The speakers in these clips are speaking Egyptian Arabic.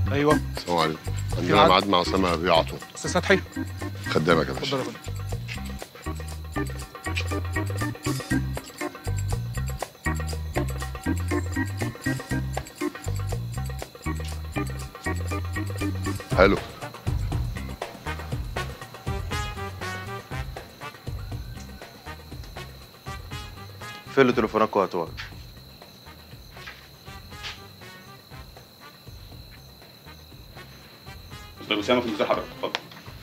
ايوه السلام عليكم في عندنا ميعاد؟ ميعاد مع اسامه ابي عطوه استاذ فتحي خدامك يا باشا اتفضل يا فندم حلو فين تليفونك وهاتوها استاذ اسامه في انتظار حضرتك اتفضل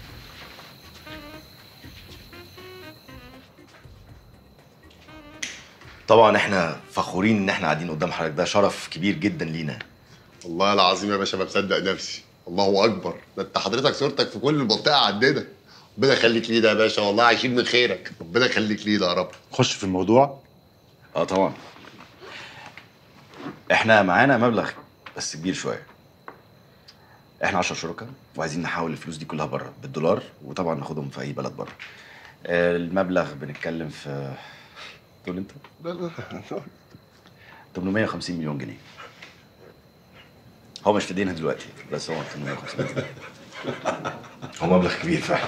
طبعا احنا فخورين ان احنا قاعدين قدام حضرتك ده شرف كبير جدا لينا والله العظيم يا باشا ما مصدق نفسي الله اكبر ده انت حضرتك صورتك في كل المنطقه عندنا ربنا يخليك لينا يا باشا والله عايشين من خيرك ربنا يخليك لينا يا رب خش في الموضوع اه طبعا احنا معانا مبلغ بس كبير شويه احنا 10 شركاء وعايزين نحول الفلوس دي كلها بره بالدولار وطبعا ناخدهم في اي بلد بره آه، المبلغ بنتكلم في تقول انت لا لا 850 مليون جنيه هو مش في ايدينا دلوقتي بس هو 850 جنيه هو مبلغ كبير فعلا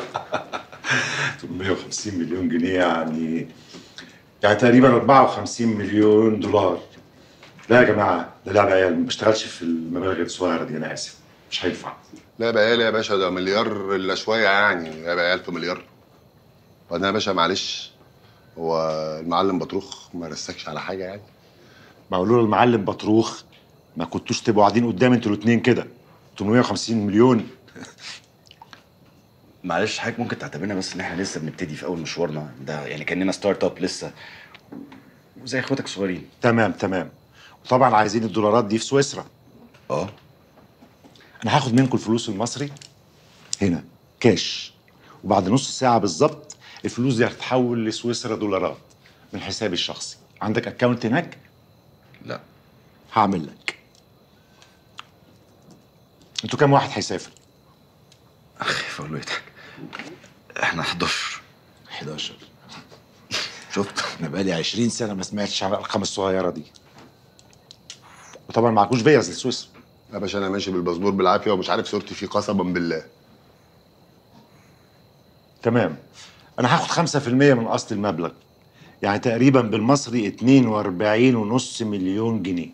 850 مليون جنيه يعني يعني تقريبا 54 مليون دولار لا يا جماعه ده لعب عيال ما بشتغلش في المبالغ الصغيره دي انا اسف مش هينفع لا بقى يا باشا ده مليار الا شويه يعني يا بقى ألف مليار وبعدين يا باشا معلش هو المعلم بطروخ ما رسكش على حاجه يعني ما قولوا له المعلم بطروخ ما كنتوش تبقوا قاعدين قدام انتوا الاثنين كده 850 مليون معلش حضرتك ممكن تعتبرنا بس ان احنا لسه بنبتدي في اول مشوارنا ده يعني كاننا ستارت اب لسه وزي اخواتك الصغيرين تمام تمام وطبعا عايزين الدولارات دي في سويسرا اه انا هاخد منكم الفلوس المصري هنا كاش وبعد نص ساعه بالظبط الفلوس دي هتتحول لسويسرا دولارات من حسابي الشخصي عندك اكونت هناك لا هعمل لك انتوا كام واحد هيسافر خايف اقول له يضحك احنا 11 11 شفت انا بقالي 20 سنه ما سمعتش عن الارقام الصغيره دي وطبعا معكوش فيز لسويسرا يا باشا انا ماشي بالباسبور بالعافيه ومش عارف صورتي فيه قسما بالله تمام انا هاخد 5% من اصل المبلغ يعني تقريبا بالمصري 42 ونص مليون جنيه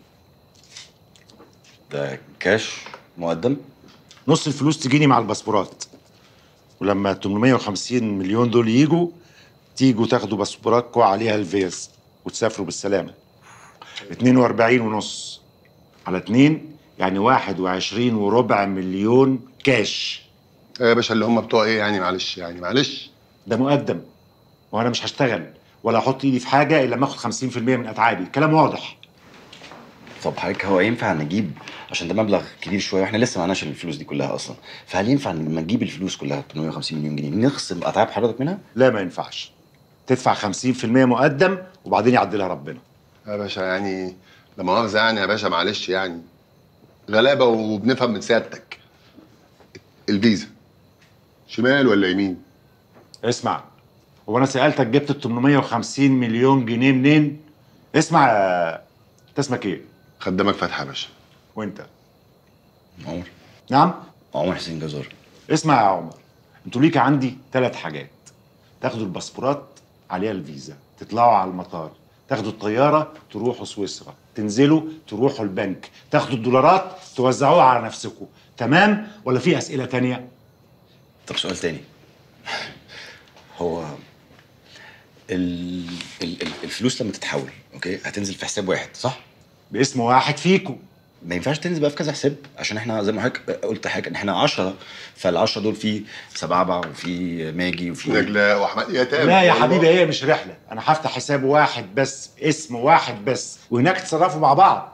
ده كاش مقدم نص الفلوس تجيني مع الباسبورات ولما 850 مليون دول يجوا تيجوا تاخدوا باسبوراتكم عليها الفيز وتسافروا بالسلامة 42 ونص على اتنين يعني 21 وربع مليون كاش إيه يا باشا اللي هم بتوع ايه يعني معلش يعني معلش ده مقدم وانا مش هشتغل ولا احط ايدي في حاجه الا لما اخد 50% من اتعابي كلام واضح طب حضرتك هو ينفع نجيب عشان ده مبلغ كبير شويه واحنا لسه معناش الفلوس دي كلها اصلا فهل ينفع لما نجيب الفلوس كلها 850 مليون جنيه نخصم اتعاب حضرتك منها؟ لا ما ينفعش تدفع 50% مقدم وبعدين يعدلها ربنا يا باشا يعني لا مؤاخذه يعني يا باشا معلش يعني غلابه وبنفهم من سيادتك الفيزا شمال ولا يمين؟ اسمع هو انا سالتك جبت ال 850 مليون جنيه منين اسمع يا- انت اسمك ايه خدامك فتحي يا باشا وانت عمر نعم عمر حسين جزار اسمع يا عمر انتوا ليك عندي ثلاث حاجات تاخدوا الباسبورات عليها الفيزا تطلعوا على المطار تاخدوا الطياره تروحوا سويسرا تنزلوا تروحوا البنك تاخدوا الدولارات توزعوها على نفسكم تمام ولا في اسئله تانية طب سؤال تاني هو ال... ال... ال- الفلوس لما تتحول اوكي هتنزل في حساب واحد صح؟ باسم واحد فيكم ما ينفعش تنزل بقى في كذا حساب عشان احنا زي ما حضرتك قلت حاجه ان احنا 10 فال10 دول في سبعبع وفي ماجي وفي نجلاء واحمد يا تامر لا يا والله. حبيبي هي مش رحله انا هفتح حساب واحد بس اسم واحد بس وهناك تتصرفوا مع بعض